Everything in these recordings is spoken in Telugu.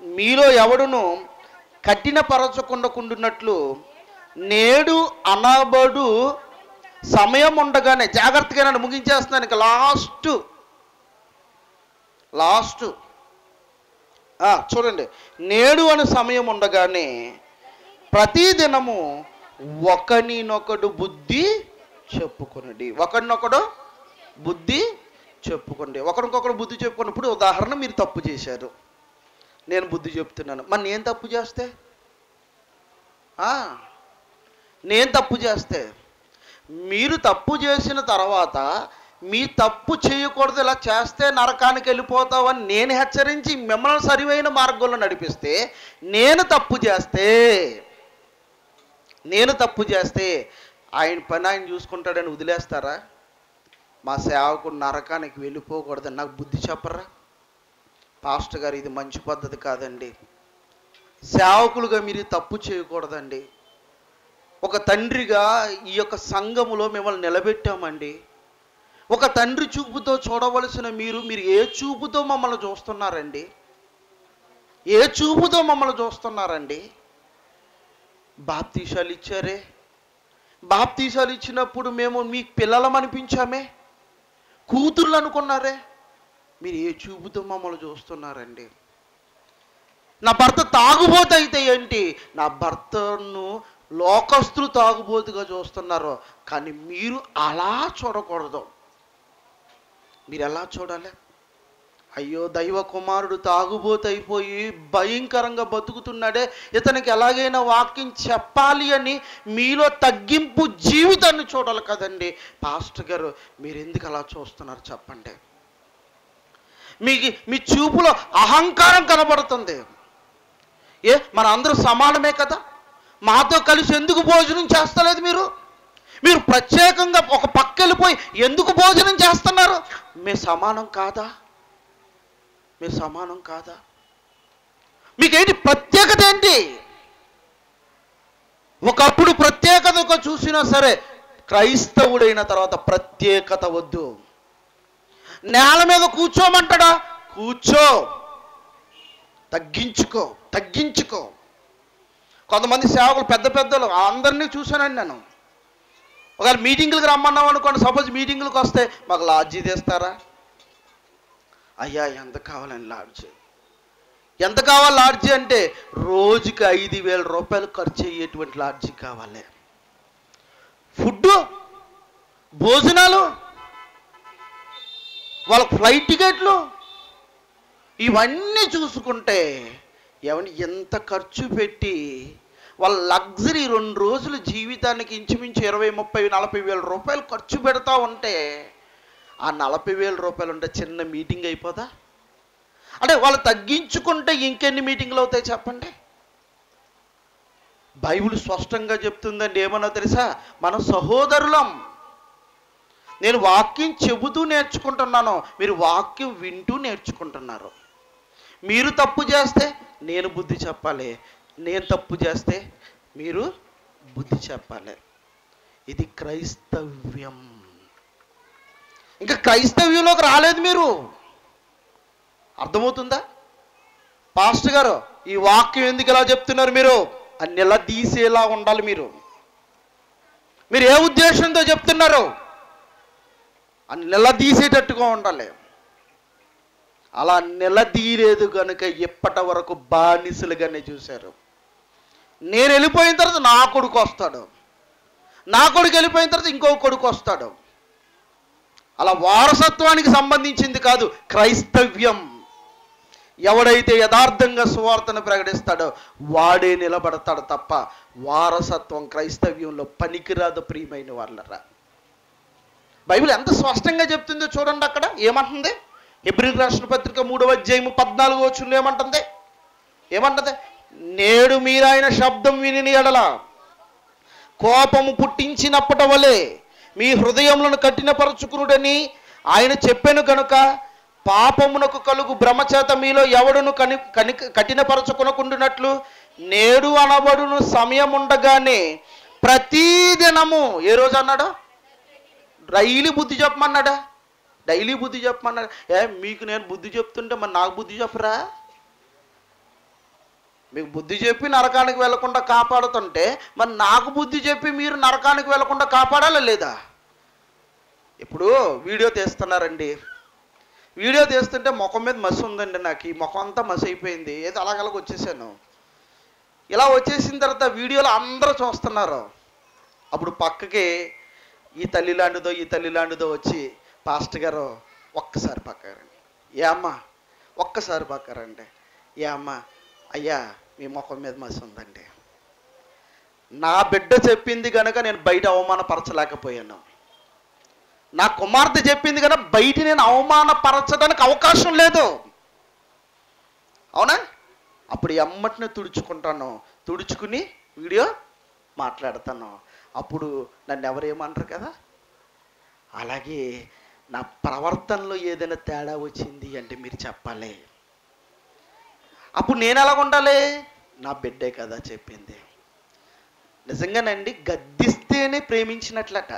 మీలో ఎవడును కఠినపరచకుండకుండున్నట్లు నేడు అనబడు సమయం ఉండగానే జాగ్రత్తగా నన్ను ముగించేస్తున్నాను ఇక లాస్ట్ లాస్ట్ ఆ, చూడండి నేడు అని సమయం ఉండగానే ప్రతి దినము ఒకనినొకడు బుద్ధి చెప్పుకొనడి ఒకరినొకడు బుద్ధి చెప్పుకోండి ఒకరికొకరు బుద్ధి చెప్పుకున్నప్పుడు ఉదాహరణ మీరు తప్పు చేశారు నేను బుద్ధి చెప్తున్నాను మరి నేను తప్పు చేస్తే ఆ, నేను తప్పు చేస్తే మీరు తప్పు చేసిన తర్వాత మీ తప్పు చేయకూడదు ఇలా చేస్తే నరకానికి వెళ్ళిపోతావని నేను హెచ్చరించి మిమ్మల్ని సరివైన మార్గంలో నడిపిస్తే నేను తప్పు చేస్తే నేను తప్పు చేస్తే ఆయన పని ఆయన చూసుకుంటాడని వదిలేస్తారా మా సేవకుడు నరకానికి వెళ్ళిపోకూడదని నాకు బుద్ధి చెప్పరా పాస్టర్ గారు ఇది మంచి పద్ధతి కాదండి సేవకులుగా మీరు తప్పు చేయకూడదండి ఒక తండ్రిగా ఈ యొక్క సంఘములో మిమ్మల్ని నిలబెట్టామండి ఒక తండ్రి చూపుతో చూడవలసిన మీరు మీరు ఏ చూపుతో మమ్మల్ని చూస్తున్నారండి ఏ చూపుతో మమ్మల్ని చూస్తున్నారండి బాప్తీసాలు ఇచ్చారే బాప్తీసాలు ఇచ్చినప్పుడు మేము మీ పిల్లలం అనిపించామే కూతుర్లు అనుకున్నారే మీరు ఏ చూపుతో మమ్మల్ని చూస్తున్నారండి నా భర్త తాగుబోతు అయితే ఏంటి నా భర్తను లోకస్తులు తాగుబోతుగా చూస్తున్నారు కానీ మీరు అలా చూడకూడదు మీరు ఎలా చూడాలి అయ్యో దైవ కుమారుడు తాగుబోతు అయిపోయి భయంకరంగా బతుకుతున్నాడే ఇతనికి ఎలాగైనా వాక్యం చెప్పాలి అని మీలో తగ్గింపు జీవితాన్ని చూడాలి కదండి పాస్టర్ గారు మీరు ఎందుకు అలా చూస్తున్నారు చెప్పండి మీకు మీ చూపులో అహంకారం కనబడుతుంది ఏ మన అందరూ సమానమే కదా మాతో కలిసి ఎందుకు భోజనం చేస్తలేదు మీరు మీరు ప్రత్యేకంగా ఒక పక్క వెళ్ళిపోయి ఎందుకు భోజనం చేస్తున్నారు మీ సమానం కాదా మీ సమానం కాదా మీకేంటి ప్రత్యేకత ఏంటి ఒకప్పుడు ప్రత్యేకతగా చూసినా సరే క్రైస్తవుడైన తర్వాత ప్రత్యేకత వద్దు నేల మీద కూర్చోమంటాడా కూర్చో తగ్గించుకో తగ్గించుకో కొంతమంది సేవకులు పెద్ద పెద్దలు అందరినీ చూశానండి నేను ఒకవేళ మీటింగులకు రమ్మన్నాం అనుకోండి సపోజ్ మీటింగులకు వస్తే మాకు లాడ్జీ తెస్తారా అయ్యా ఎంత కావాలని లాడ్జీ ఎంత కావాలి లాడ్జీ అంటే రోజుకి ఐదు వేల రూపాయలు ఖర్చు అయ్యేటువంటి లాడ్జీ కావాలి ఫుడ్ భోజనాలు వాళ్ళ ఫ్లైట్ టికెట్లు ఇవన్నీ చూసుకుంటే ఏమంటే ఎంత ఖర్చు పెట్టి వాళ్ళ లగ్జరీ రెండు రోజుల జీవితానికి ఇంచుమించు ఇరవై ముప్పై నలభై వేల రూపాయలు ఖర్చు పెడతా ఉంటే ఆ నలభై వేల రూపాయలు ఉంటే చిన్న మీటింగ్ అయిపోదా అంటే వాళ్ళు తగ్గించుకుంటే ఇంకెన్ని మీటింగ్లు అవుతాయి చెప్పండి బైబిల్ స్పష్టంగా చెప్తుందండి ఏమన్నా తెలుసా మనం సహోదరులం నేను వాక్యం చెబుతూ నేర్చుకుంటున్నాను మీరు వాక్యం వింటూ నేర్చుకుంటున్నారు మీరు తప్పు చేస్తే నేను బుద్ధి చెప్పాలి నేను తప్పు చేస్తే మీరు బుద్ధి చెప్పాలి ఇది క్రైస్తవ్యం ఇంకా క్రైస్తవ్యంలోకి రాలేదు మీరు అర్థమవుతుందా పాస్టర్ గారు ఈ వాక్యం ఎందుకు ఇలా చెప్తున్నారు మీరు అని నిలదీసేలా ఉండాలి మీరు మీరు ఏ ఉద్దేశంతో చెప్తున్నారు అని నిలదీసేటట్టుగా ఉండాలి అలా నిలదీయలేదు కనుక ఇప్పటి వరకు బానిసలుగానే చూశారు నేను వెళ్ళిపోయిన తర్వాత నా కొడుకు వస్తాడు నా కొడుకు వెళ్ళిపోయిన తర్వాత ఇంకో కొడుకు వస్తాడు అలా వారసత్వానికి సంబంధించింది కాదు క్రైస్తవ్యం ఎవడైతే యథార్థంగా సువార్తను ప్రకటిస్తాడో వాడే నిలబడతాడు తప్ప వారసత్వం క్రైస్తవ్యంలో పనికిరాదు ప్రియమైన వాళ్ళరా బైబిల్ ఎంత స్పష్టంగా చెప్తుందో చూడండి అక్కడ ఏమంటుంది ఎబ్రిల్ రాష్ట్ర పత్రిక మూడవ అధ్యాయము పద్నాలుగో వచ్చుండు ఏమంటుంది ఏమంటుంది నేడు మీరాయన శబ్దం విని ఎడల కోపము పుట్టించినప్పటి వలె మీ హృదయములను కఠినపరచుకునుడని ఆయన చెప్పాను కనుక పాపమునకు కలుగు భ్రమచేత మీలో ఎవడును కని కని కఠినపరచుకునకుండునట్లు నేడు అనబడును సమయం ఉండగానే ప్రతిదినము ఏ రోజు అన్నాడు డైలీ బుద్ధి చెప్పమన్నాడా డైలీ బుద్ధి చెప్పమన్నాడు ఏ మీకు నేను బుద్ధి చెప్తుంటే మరి నాకు బుద్ధి చెప్పరా మీకు బుద్ధి చెప్పి నరకానికి వెళ్లకుండా కాపాడుతుంటే మరి నాకు బుద్ధి చెప్పి మీరు నరకానికి వెళ్లకుండా కాపాడాలా లేదా ఇప్పుడు వీడియో తీస్తున్నారండి వీడియో తీస్తుంటే ముఖం మీద మసి ఉందండి నాకు ఈ ముఖం అంతా మసి అయిపోయింది ఏదో అలాగలాగ వచ్చేసాను ఇలా వచ్చేసిన తర్వాత వీడియోలో అందరూ చూస్తున్నారు అప్పుడు పక్కకి ఈ తల్లి లాంటిదో ఈ తల్లి లాంటిదో వచ్చి పాస్టర్ గారు ఒక్కసారి పక్కారండి ఏ అమ్మ ఒక్కసారి పక్కారండి ఏ అమ్మ అయ్యా మీ ముఖం మీద మసి ఉందండి నా బిడ్డ చెప్పింది కనుక నేను బయట అవమానపరచలేకపోయాను నా కుమార్తె చెప్పింది కనుక బయట నేను అవమానపరచడానికి అవకాశం లేదు అవునా అప్పుడు ఎమ్మటిని తుడుచుకుంటాను తుడుచుకుని వీడియో మాట్లాడతాను అప్పుడు నన్ను ఎవరేమనరు కదా అలాగే నా ప్రవర్తనలో ఏదైనా తేడా వచ్చింది అంటే మీరు చెప్పాలి అప్పుడు నేను ఎలా ఉండాలి నా బిడ్డే కదా చెప్పింది నిజంగానండి గద్దిస్తేనే ప్రేమించినట్లట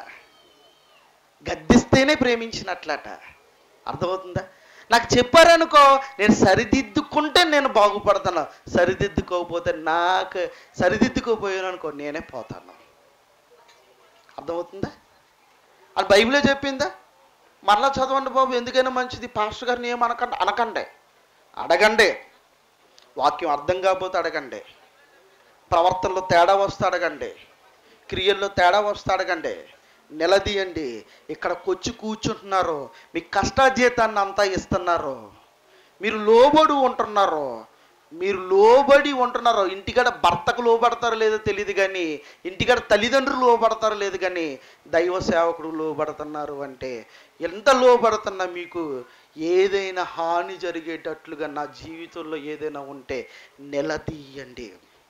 గద్దిస్తేనే ప్రేమించినట్లట అర్థమవుతుందా నాకు చెప్పారనుకో నేను సరిదిద్దుకుంటే నేను బాగుపడతాను సరిదిద్దుకోకపోతే నాకు సరిదిద్దుకోపోయాను అనుకో నేనే పోతాను అర్థమవుతుందా అది బైబిలే చెప్పిందా మరలా చదవండి బాబు ఎందుకైనా మంచిది పాస్టర్ గారిని ఏం అనకండి అనకండి అడగండి వాక్యం అర్థం కాకపోతే అడగండి ప్రవర్తనలో తేడా వస్తే అడగండి క్రియల్లో తేడా వస్తే అడగండి నిలదీయండి ఇక్కడికి వచ్చి కూర్చుంటున్నారు మీ కష్టాజీతాన్ని అంతా ఇస్తున్నారు మీరు లోబడి ఉంటున్నారు మీరు లోబడి ఉంటున్నారు ఇంటికాడ భర్తకు లోబడతారో లేదో తెలియదు కానీ ఇంటికాడ తల్లిదండ్రులు లోబడతారో లేదు కానీ దైవ సేవకుడు లోబడుతున్నారు అంటే ఎంత లోబడుతున్నా మీకు ఏదైనా హాని జరిగేటట్లుగా నా జీవితంలో ఏదైనా ఉంటే నిలదీయండి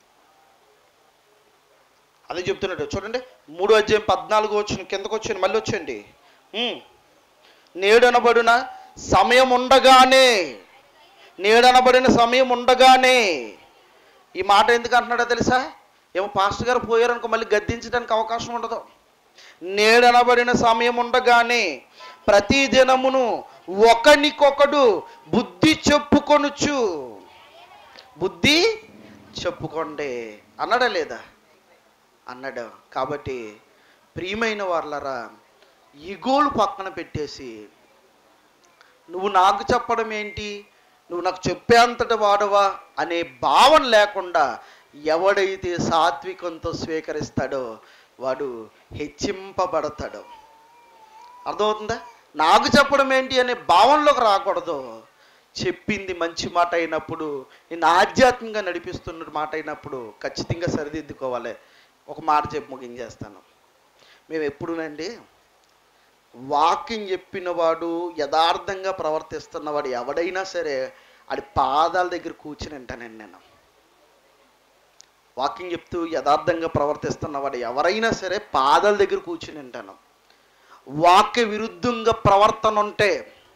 అదే చెప్తున్నాడు చూడండి మూడో అధ్యాయం పద్నాలుగు వచ్చిన కిందకు వచ్చాను మళ్ళీ వచ్చండి ఉమ్. నేడనబడిన సమయం ఉండగానే నేడనబడిన సమయం ఉండగానే ఈ మాట ఎందుకు అంటున్నాడో తెలుసా ఏమో పాస్టర్ గారు పోయారనుకో మళ్ళీ గద్దించడానికి అవకాశం ఉండదు నేడనబడిన సమయం ఉండగానే ప్రతి దినమును ఒకనికొకడు బుద్ధి చెప్పుకొనుచు బుద్ధి చెప్పుకోండి అన్నాడా లేదా అన్నాడు కాబట్టి ప్రియమైన వాళ్ళరా ఈగోలు పక్కన పెట్టేసి నువ్వు నాకు చెప్పడం ఏంటి నువ్వు నాకు చెప్పేంతటి వాడవా అనే భావన లేకుండా ఎవడైతే సాత్వికంతో స్వీకరిస్తాడో వాడు హెచ్చింపబడతాడు అర్థమవుతుందా నాకు చెప్పడం ఏంటి అనే భావనలోకి రాకూడదు చెప్పింది మంచి మాట అయినప్పుడు నేను ఆధ్యాత్మికంగా నడిపిస్తున్న మాట అయినప్పుడు ఖచ్చితంగా సరిదిద్దుకోవాలి ఒక మాట చెప్పి ముగించేస్తాను మేము ఎప్పుడునండి వాక్యం చెప్పిన వాడు యథార్థంగా ప్రవర్తిస్తున్నవాడు ఎవడైనా సరే ఆడి పాదాల దగ్గర కూర్చుని వింటానండి నేను వాక్యం చెప్తూ యథార్థంగా ప్రవర్తిస్తున్నవాడు ఎవరైనా సరే పాదాల దగ్గర కూర్చుని వింటాను వాక్య విరుద్ధంగా ప్రవర్తన ఉంటే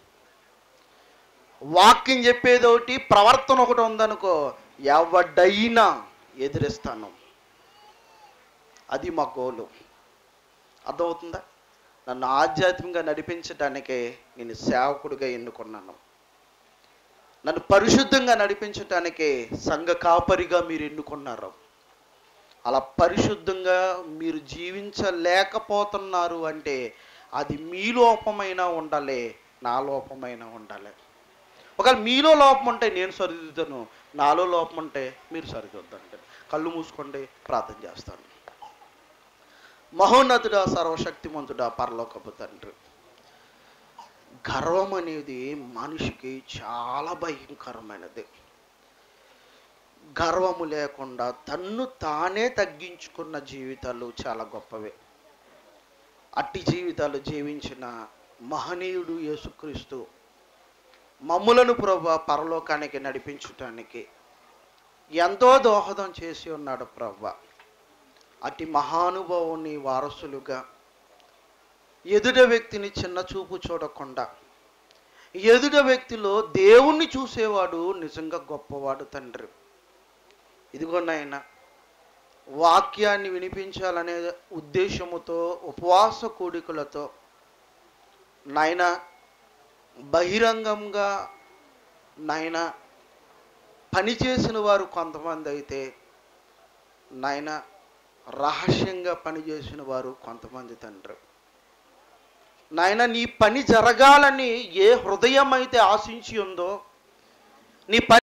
వాక్యం చెప్పేది ఒకటి ప్రవర్తన ఒకటి ఉందనుకో ఎవడైనా ఎదిరిస్తాను అది మా గోలు అర్థమవుతుందా నన్ను ఆధ్యాత్మికంగా నడిపించడానికే నేను సేవకుడిగా ఎన్నుకున్నాను నన్ను పరిశుద్ధంగా నడిపించడానికే సంఘ కాపరిగా మీరు ఎన్నుకున్నారు అలా పరిశుద్ధంగా మీరు జీవించలేకపోతున్నారు అంటే అది మీ లోపమైన ఉండాలి నా లోపమైన ఉండాలి ఒకవేళ మీలో లోపం ఉంటే నేను సరిదిద్దుతాను నాలో లోపం ఉంటే మీరు సరిదిద్దండి కళ్ళు మూసుకోండి ప్రార్థన చేస్తాను మహోన్నతుడా సర్వశక్తిమంతుడా పరలోకపు తండ్రి గర్వం అనేది మనిషికి చాలా భయంకరమైనది గర్వము లేకుండా తన్ను తానే తగ్గించుకున్న జీవితాలు చాలా గొప్పవే అట్టి జీవితాలు జీవించిన మహనీయుడు యేసుక్రీస్తు మమ్ములను ప్రభు పరలోకానికి నడిపించటానికి ఎంతో దోహదం చేసి ఉన్నాడు ప్రభు అట్టి మహానుభావుని వారసులుగా ఎదుట వ్యక్తిని చిన్న చూపు చూడకుండా ఎదుట వ్యక్తిలో దేవుణ్ణి చూసేవాడు నిజంగా గొప్పవాడు తండ్రి ఇదిగో నాయన వాక్యాన్ని వినిపించాలనే ఉద్దేశముతో ఉపవాస కూడికలతో నాయన బహిరంగంగా నాయన పని చేసిన వారు కొంతమంది అయితే నాయన రహస్యంగా పనిచేసిన వారు కొంతమంది తండ్రి నాయన నీ పని జరగాలని ఏ హృదయం అయితే ఆశించి ఉందో నీ పని